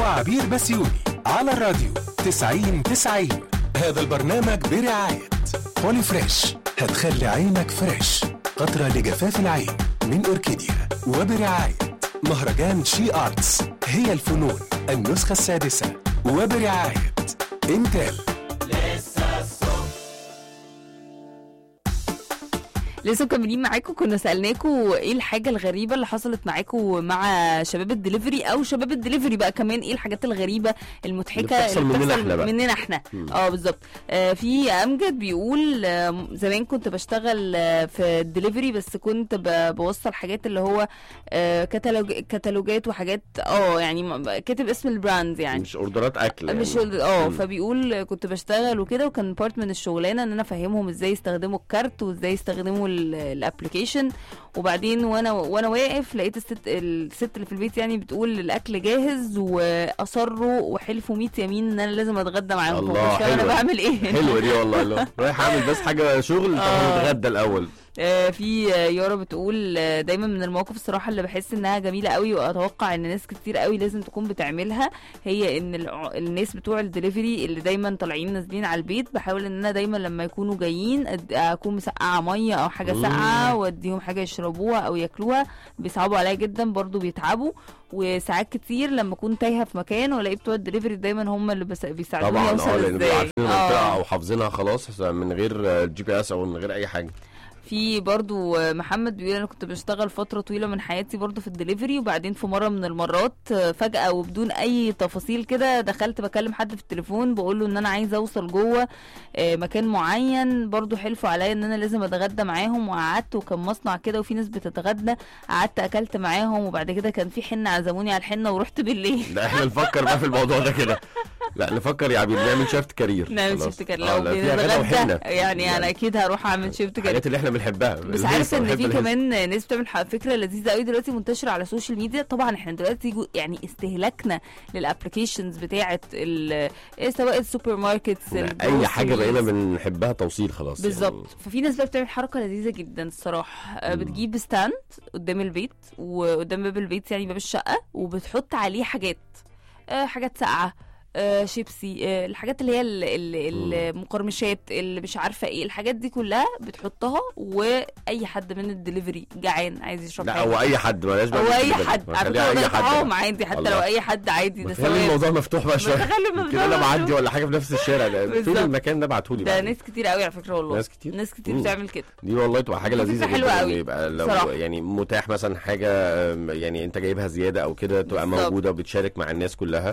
وعبير بسيوني على الراديو 90 90 هذا البرنامج برعاية بولي فريش هتخلي عينك فريش قطرة لجفاف العين من أوركيديا وبرعاية مهرجان شي آرتس هي الفنون النسخة السادسة وبرعاية انتل لسه مكملين معاكم كنا سالناكم ايه الحاجه الغريبه اللي حصلت معاكم مع شباب الدليفري او شباب الدليفري بقى كمان ايه الحاجات الغريبه المضحكه اللي بتحصل مننا إحنا بقى. مننا احنا اه بالظبط آه في امجد بيقول آه زمان كنت بشتغل آه في الدليفري بس كنت ب- بوصل حاجات اللي هو آه كتالوج كتالوجات وحاجات اه يعني م- كاتب اسم البراند يعني مش اوردرات اكل مش يعني. اه مم. فبيقول كنت بشتغل وكده وكان بارت من الشغلانه ان انا افهمهم ازاي يستخدموا الكارت وازاي يستخدموا الابلكيشن وبعدين وانا وانا واقف لقيت الست الست اللي في البيت يعني بتقول الاكل جاهز واصروا وحلفوا 100 يمين ان انا لازم اتغدى معاهم الله، فمش فاهمة انا حلوة. بعمل ايه حلوه دي والله لا رايح اعمل بس حاجه شغل طب آه. نتغدى الاول آه، في آه، يارا بتقول آه، دايما من المواقف الصراحه اللي بحس انها جميله قوي واتوقع ان ناس كتير قوي لازم تكون بتعملها هي ان الع- الناس بتوع الدليفري اللي دايما طالعين نازلين على البيت بحاول ان انا دايما لما يكونوا جايين أد- اكون مسقعه ميه او حاجه مم. ساقعه واديهم حاجه يشربوها او ياكلوها بيصعبوا عليا جدا برضو بيتعبوا وساعات كتير لما اكون تايهه في مكان والاقي بتوع الدليفري دايما هم اللي بس- بيساعدوني طبعا اوصل اه لان بيبقوا ازاي عارفين المنطقه آه. او حافظينها خلاص من غير جي بي اس او من غير اي حاجه في برضو محمد بيقول انا كنت بشتغل فتره طويله من حياتي برضو في الدليفري وبعدين في مره من المرات فجاه وبدون اي تفاصيل كده دخلت بكلم حد في التليفون بقول له ان انا عايزه اوصل جوه آه، مكان معين برضو حلفوا عليا ان انا لازم اتغدى معاهم وقعدت وكان مصنع كده وفي ناس بتتغدى قعدت اكلت معاهم وبعد كده كان في حنه عزموني على الحنه ورحت بالليل لا احنا نفكر بقى في الموضوع ده كده لا نفكر يا عبير نعمل شيفت كارير نعمل خلاص. شيفت كارير آه، لو لا، فيها غدا بنتغدى وحنة. يعني انا اكيد هروح اعمل شيفت كارير الحاجات اللي احنا بنحبها بس الهيصة، عارف ان بنحب في الهيصة. كمان ناس بتعمل ح- فكره لذيذه قوي دلوقتي منتشره على السوشيال ميديا طبعا احنا دلوقتي جو- يعني استهلاكنا للابلكيشنز بتاعه ال- إيه سواء السوبر ماركتس اي حاجه الجروسريز. بقينا بنحبها توصيل خلاص بالظبط ففي ناس بقى بتعمل حركه لذيذه جدا الصراحه آه، مم. بتجيب ستاند قدام البيت وقدام باب البيت يعني باب الشقه وبتحط عليه حاجات آه، حاجات ساقعه آه، شيبسي آه، الحاجات اللي هي ال- ال- المقرمشات اللي مش عارفه ايه الحاجات دي كلها بتحطها واي حد من الدليفري جعان عايز يشرب لا حاجه او اي حد مالهاش او بقى اي بالنسبة لي. حد على خليها فكره اي ده حد طعام بقى. عادي حتى الله. لو اي حد عادي ده بس خلي ثواب الموضوع مفتوح بقى شويه بخلي الموضوع كده انا مفتوح. بعدي ولا حاجه في نفس الشارع ده فين بالظبط. المكان ده ابعتهولي ده بقى. ناس كتير قوي على فكره والله ناس كتير؟ ناس كتير مم. بتعمل كده دي والله تبقى حاجه فكرة لذيذه حلوة جدا قوي. إن يبقى لو صراحة. يعني متاح مثلا حاجه أم، يعني انت جايبها زياده او كده تبقى بالظبط. موجوده وبتشارك مع الناس كلها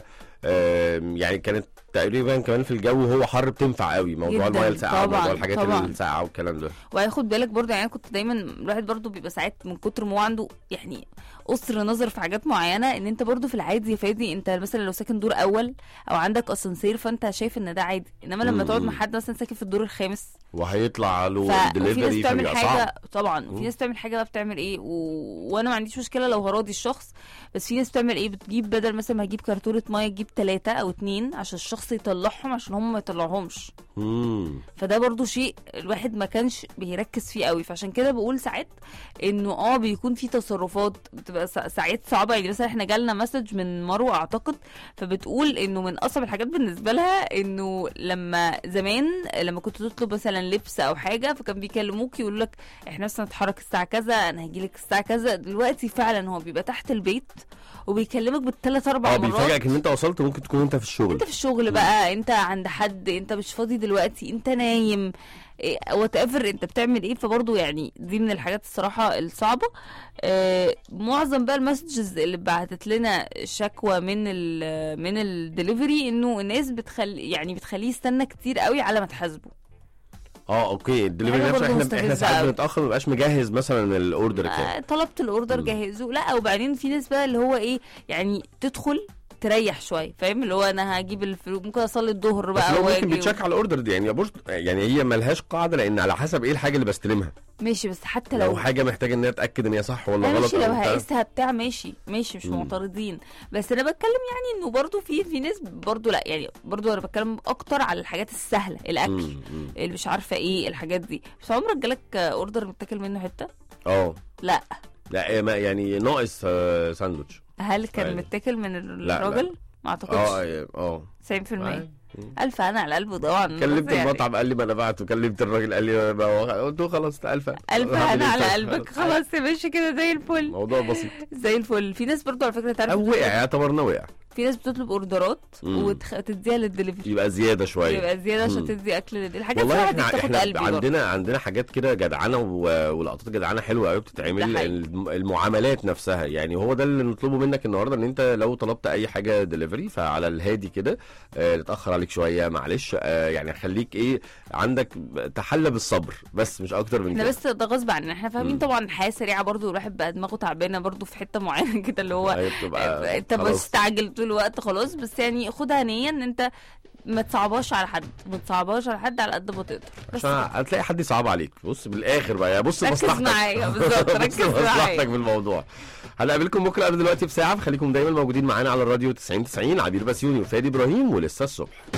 أم، يعني كانت تقريبا كمان في الجو وهو حر بتنفع قوي موضوع جداً. الميه الساقعه طبعاً، وموضوع الحاجات طبعاً. الساقعه والكلام ده وهياخد بالك برضه يعني أنا كنت دايما الواحد برضه بيبقى ساعات من كتر ما هو عنده يعني قصر نظر في حاجات معينه ان انت برضه في العادي يا فادي انت مثلا لو ساكن دور اول او عندك اسانسير فانت شايف ان ده عادي انما لما مم. تقعد مع حد مثلا ساكن في الدور الخامس وهيطلع له ف... وفي ناس دليفري بتعمل فبيبقى حاجه صعب طبعا وفي مم. ناس بتعمل حاجه بقى بتعمل ايه و... وانا ما عنديش مشكله لو هراضي الشخص بس في ناس بتعمل ايه بتجيب بدل مثلا ما هتجيب كرتونه ميه تجيب ثلاثه او اتنين عشان الشخص يطلعهم عشان هم ما يطلعهمش مم. فده برضو شيء الواحد ما كانش بيركز فيه قوي فعشان كده بقول ساعات انه اه بيكون في تصرفات بتبقى سا- ساعات صعبه يعني مثلا احنا جالنا مسج من مروه اعتقد فبتقول انه من اصعب الحاجات بالنسبه لها انه لما زمان لما كنت تطلب مثلا لبس او حاجه فكان بيكلموك يقولوا لك احنا مثلا نتحرك الساعه كذا انا هجي لك الساعه كذا دلوقتي فعلا هو بيبقى تحت الوقت وبيكلمك بالثلاث اربع اه مرات بيفاجئك ان انت وصلت ممكن تكون انت في الشغل انت في الشغل بقى انت عند حد انت مش فاضي دلوقتي انت نايم وات ايفر انت بتعمل ايه فبرضه يعني دي من الحاجات الصراحه الصعبه آه معظم بقى المسجز اللي بعتت لنا شكوى من ال من الدليفري انه الناس بتخلي يعني بتخليه يستنى كتير قوي على ما تحاسبه اه اوكي الدليفري حاجة نفسه برضه احنا مستفزة احنا ساعات أوي. بنتاخر ما بيبقاش مجهز مثلا الاوردر آه بتاعي طلبت الاوردر مم. جهزه لا وبعدين في ناس بقى اللي هو ايه يعني تدخل تريح شويه فاهم اللي هو انا هجيب الفلوس ممكن اصلي الظهر بس بقى لو ممكن واجي بيتشك على الاوردر دي يعني بص يعني هي ملهاش قاعده لان على حسب ايه الحاجه اللي بستلمها ماشي بس حتى لو لو حاجه محتاجه ان هي اتاكد ان هي صح ولا لا غلط ماشي لو أو بتاع. هقيسها بتاع ماشي ماشي مش مم. معترضين بس انا بتكلم يعني انه برضو في في ناس برضو لا يعني برضو انا بتكلم اكتر على الحاجات السهله الاكل مم، مم. اللي مش عارفه ايه الحاجات دي بس عمرك جالك اوردر متاكل منه حته اه لا لا إيه ما- يعني ناقص آه، ساندوتش هل كان عادي. متاكل من لا. الراجل ما اعتقدش اه اه 90% آه. الف انا على قلبه طبعا كلمت بس يعني المطعم قال لي ما انا بعت وكلمت الراجل قال لي ما هو- قلت له خلاص الف الف هعمل انا إيه على طيب؟ قلبك خلاص يا باشا كده زي الفل موضوع بسيط زي الفل في ناس برضو على فكره تعرف او وقع اعتبرنا وقع في ناس بتطلب اوردرات مم. وتديها للدليفري يبقى زياده شويه يبقى زياده عشان مم. تدي اكل للدليفري الحاجات والله بصراحه دي احنا بتاخد احنا قلبي برضو. عندنا عندنا حاجات كده جدعنه و- ولقطات جدعنه حلوه قوي ده بتتعمل حقيقي. الم- المعاملات نفسها يعني هو ده اللي نطلبه منك النهارده ان انت لو طلبت اي حاجه دليفري فعلى الهادي كده آه، نتاخر عليك شويه معلش آه، يعني خليك ايه عندك تحلى بالصبر بس مش اكتر من احنا كده بس ده غصب عننا احنا فاهمين مم. طبعا الحياه سريعه برضو الواحد بقى دماغه تعبانه برضو في حته معينه كده اللي هو هي بتبقى انت خلاص. مستعجل طول الوقت خلاص بس يعني خدها نيا ان انت ما تصعبهاش على حد ما تصعبهاش على حد على قد ما تقدر بس عشان كده. هتلاقي حد يصعب عليك بص بالاخر بقى بص ركز مصلحتك معايا بالظبط بص ركز مصلحتك معايا في الموضوع هنقابلكم بكره قبل دلوقتي بساعه فخليكم دايما موجودين معانا على الراديو 90 90 عبير بسيوني وفادي ابراهيم ولسه الصبح